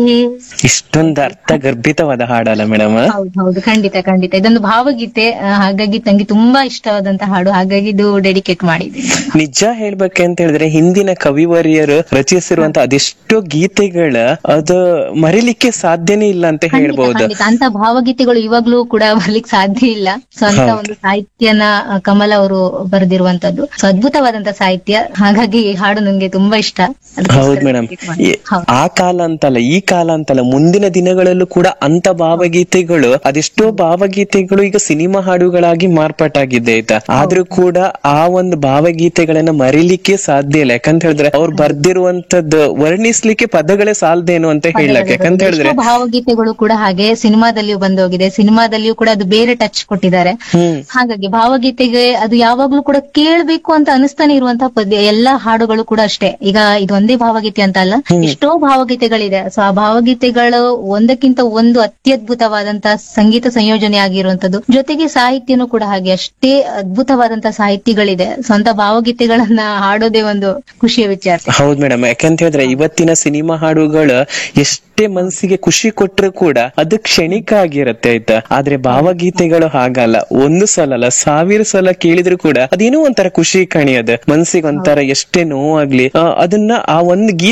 ಇಷ್ಟೊಂದು ಅರ್ಥ ಗರ್ಭಿತವಾದ ಹಾಡಲ್ಲ ಮೇಡಮ್ ಹೌದು ಹೌದು ಖಂಡಿತ ಖಂಡಿತ ಇದೊಂದು ಭಾವಗೀತೆ ಆ, ಹಾಗಾಗಿ ನಂಗೆ ತುಂಬಾ ಇಷ್ಟವಾದಂತ ಹಾಡು ಹಾಗಾಗಿ ಇದು ಡೆಡಿಕೇಟ್ ಮಾಡಿದ್ದೀನಿ ನಿಜ ಹೇಳ್ಬೇಕಂತ ಹೇಳಿದ್ರೆ ಹಿಂದಿನ ಕವಿವರಿಯರು ರಚಿಸಿರುವಂತ ಅದೆಷ್ಟೋ ಗೀತೆಗಳ ಅದು ಮರಿಲಿಕ್ಕೆ ಸಾಧ್ಯನೇ ಇಲ್ಲ ಅಂತ ಖಂಡಿತ, ಹೇಳ್ಬಹುದು ಖಂಡಿತ ಅಂತ ಭಾವಗೀತೆಗಳು ಇವಾಗ್ಲೂ ಕೂಡ ಬರ್ಲಿಕ್ಕೆ ಸಾಧ್ಯ ಇಲ್ಲ ಸೊ ಅಂತ ಹೌದು. ಒಂದು ಸಾಹಿತ್ಯನ ಆ, ಕಮಲ ಅವರು ಬರೆದಿರುವಂತದ್ದು ಸೊ ಅದ್ಭುತವಾದಂತ ಸಾಹಿತ್ಯ ಹಾಗಾಗಿ ಈ ಹಾಡು ನಂಗೆ ತುಂಬಾ ಇಷ್ಟ ಅದಕ್ಕೋಸ್ಕರ ಹೌದು ಮೇಡಮ್ dedicate ಮಾಡಿದ್ದೀನಿ. ಹೌದು. ಆ ಕಾಲ ಅಂತಲ್ಲ ಈ ಕಾಲ ಅಂತಲ್ಲ ಮುಂದಿನ ದಿನಗಳಲ್ಲೂ ಕೂಡ ಅಂತ ಭಾವಗೀತೆಗಳು ಅದೆಷ್ಟೋ ಭಾವಗೀತೆಗಳು ಈಗ ಸಿನಿಮಾ ಹಾಡುಗಳಾಗಿ ಮಾರ್ಪಾಟಾಗಿದೆ ಆಯ್ತಾ ಆದ್ರೂ ಕೂಡ ಆ ಒಂದು ಭಾವಗೀತೆಗಳನ್ನ ಮರಿಲಿಕ್ಕೆ ಸಾಧ್ಯ ಇಲ್ಲ ಯಾಕಂತ ಹೇಳಿದ್ರೆ ಅವ್ರು ಬರ್ದಿರುವಂತದ್ದು ವರ್ಣಿಸ್ಲಿಕ್ಕೆ ಪದಗಳೇ ಸಾಲದೇನು ಅಂತ ಹೇಳಕ್ ಯಾಕಂತ ಹೇಳಿದ್ರೆ ಎಷ್ಟೋ ಭಾವಗೀತೆಗಳು ಕೂಡ ಹಾಗೆ ಸಿನಿಮಾದಲ್ಲಿಯೂ ಬಂದೋಗಿದೆ ಸಿನಿಮಾದಲ್ಲಿಯೂ ಕೂಡ ಅದು ಬೇರೆ ಟಚ್ ಕೊಟ್ಟಿದ್ದಾರೆ ಹ್ಮ್ ಹಾಗಾಗಿ ಭಾವಗೀತೆಗೆ ಅದು ಯಾವಾಗ್ಲೂ ಕೂಡ ಕೇಳ್ಬೇಕು ಅಂತ ಅನಿಸ್ತಾನೆ ಇರುವಂತಹ ಪದ್ಯ ಎಲ್ಲಾ ಹಾಡುಗಳು ಕೂಡ ಅಷ್ಟೇ ಈಗ ಇದು ಒಂದೇ ಭಾವಗೀತೆ ಅಂತ ಅಲ್ಲ ಎಷ್ಟೋ ಭಾವಗೀತೆಗಳಿದೆ ಸೊ ಆ ಭಾವಗೀತೆಗಳು ಒಂದಕ್ಕಿಂತ ಒಂದು ಅತ್ಯದ್ಭುತವಾದಂತಹ ಸಂಗೀತ ಸಂಯೋಜನೆ ಆಗಿರುವಂತದ್ದು ಜೊತೆಗೆ ಸಾಹಿತ್ಯನೂ ಕೂಡ ಹಾಗೆ ಅಷ್ಟೇ ಅದ್ಭುತವಾದಂತಹ ಸಾಹಿತ್ಯಗಳಿದೆ ಸ್ವಂತ ಭಾವಗೀತೆಗಳನ್ನ ಹಾಡೋದೇ ಒಂದು ಖುಷಿಯ ವಿಚಾರ ಹೌದ್ ಮೇಡಮ್ ಯಾಕಂತ ಹೇಳಿದ್ರೆ ಇವತ್ತಿನ ಸಿನಿಮಾ ಹಾಡುಗಳು ಎಷ್ಟೇ ಮನಸ್ಸಿಗೆ ಖುಷಿ ಕೊಟ್ರು ಕೂಡ ಅದು ಕ್ಷಣಿಕ ಆಗಿರತ್ತೆ ಆಯ್ತಾ ಆದ್ರೆ ಭಾವಗೀತೆಗಳು ಹಾಗಲ್ಲ ಒಂದು ಸಲ ಅಲ್ಲ ಸಾವಿರ ಸಲ ಕೇಳಿದ್ರು ಕೂಡ ಅದೇನೋ ಒಂಥರ ಖುಷಿ ಕಣಿಯದ ಮನ್ಸಿಗೆ ಒಂಥರ ಎಷ್ಟೇ ನೋವಾಗ್ಲಿ ಆ, ಅದನ್ನ ಆ ಒಂದು ಗೀತೆ